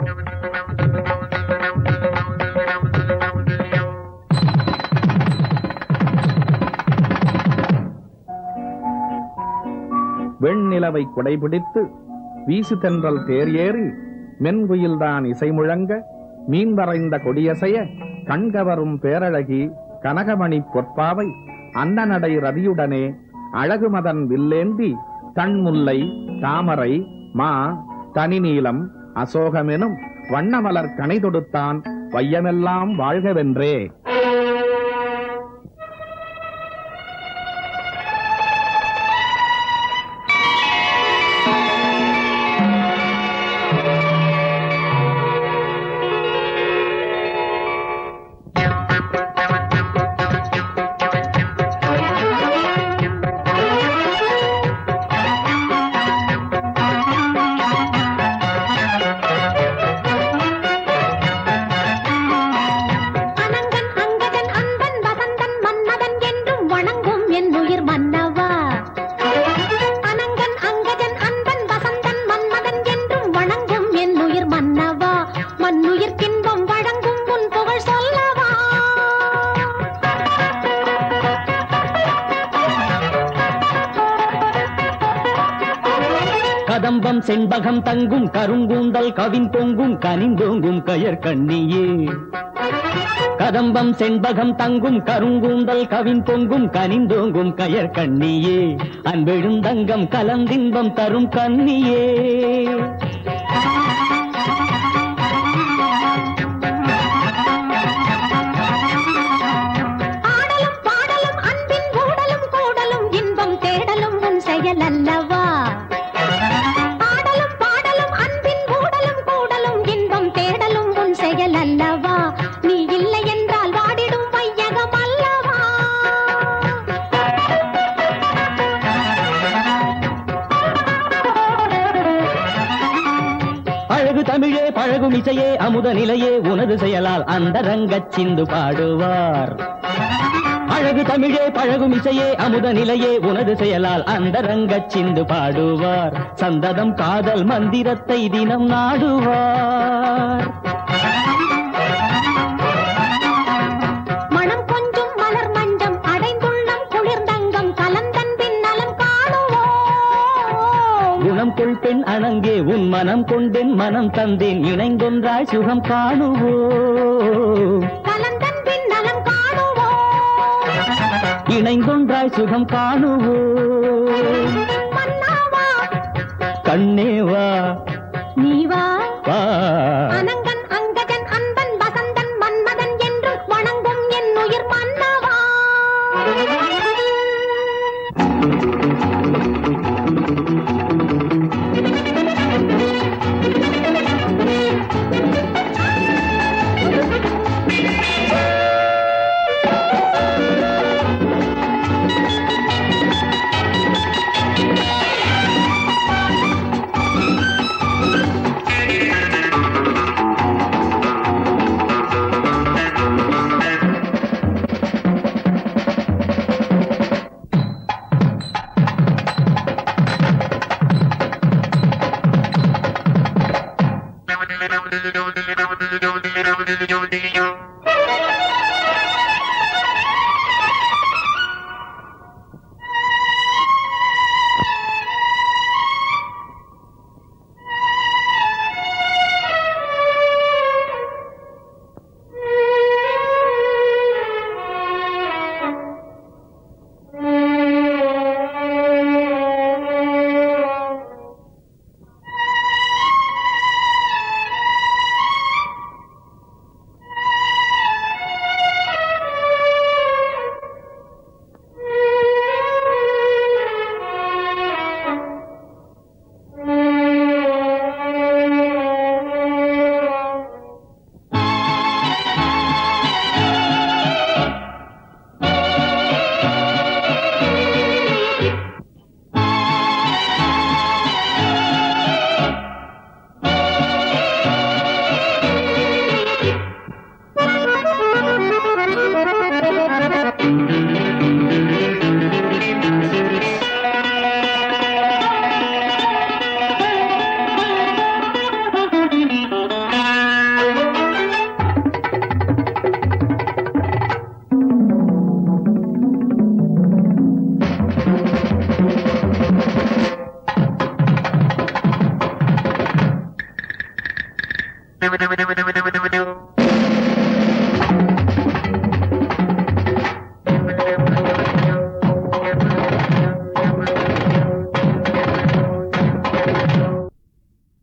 வெண்ணிலவை குடைபிடித்து வீசு தென்றல் தேர் ஏறி மென்குயில்தான் இசை முழங்க மீன் வரைந்த கொடியசைய கண்கவரும் பேரழகி கனகமணி பொற்பாவை அன்னநடை ரதியுடனே அழகுமதன் வில்லேந்தி தன்முல்லை தாமரை மா தனிநீலம் அசோகமெனும் வண்ணமலர் கனை தொடுத்தான் வையமெல்லாம் வாழ்கவென்றே அனங்கன் அங்கதன் அன்பன் வசந்தன் மன்மதன் என்றும் வணங்கும் என் உயிர் மன்னவா அனங்கன் அங்கதன் அன்பன் வசந்தன் மன்மதன் என்றும் வணங்கும் என் உயிர் மன்னவா மண்ணுயிர் கின்பம் வழங்கும் உன் புகழ் சொல்லவா கதம்பம் செண்பகம் தங்கும் கருங்கூந்தல் கவின் தொங்கும் கனிந்தோங்கும் கயர் கண்ணியே கதம்பம் செண்பகம் தங்கும் கருங்கூந்தல் கவின் தொங்கும் கனிந்தோங்கும் கயர் கண்ணியே அன்பெழுந்தங்கம் கலந்தின்பம் தரும் கண்ணியே ஆடலும் பாடலும் அன்பின் ஊடலும் கூடலும் இன்பம் தேடலும் உன் செயல் அல்லவா ஆடலும் பாடலும் அன்பின் ஊடலும் கூடலும் இன்பம் தேடலும் உன் செயல் அல்லவா நீ இல்லை என்றால் வாடிடும் வையகம் அல்லவா அழகு தமிழே பழகும் இசையே அமுத நிலையே உனது செயலால் அந்த ரங்கச் சிந்து பாடுவார் அழகு தமிழே பழகும் இசையே அமுத நிலையே உனது செயலால் அந்த ரங்கச் சிந்து பாடுவார் சந்ததம் காதல் மந்திரத்தை தினம் நாடுவார் மனம் கொஞ்சும் மலர் மஞ்சம் அடைந்துள்ளம் குளிர்ந்தங்கம் கலந்தன்பின் நலம் காணுவோம் குணம் கொள் பெண் அணங்கே உன் மனம் கொண்டேன் மனம் தந்தேன் இணைந்தொன்றாய் சுகம் காணுவோம் கலந்தன்பின் நலம் காணுவோம் இணைந்தொன்றாய் சுகம் காணுவோம் மன்னாவா கண்ணேவா நீ வா வா அனங்கன் அங்கஜன் அன்பன் வசந்தன் மன்மதன் என்று வணங்கும் என் உயிர் மன்னவா ஆ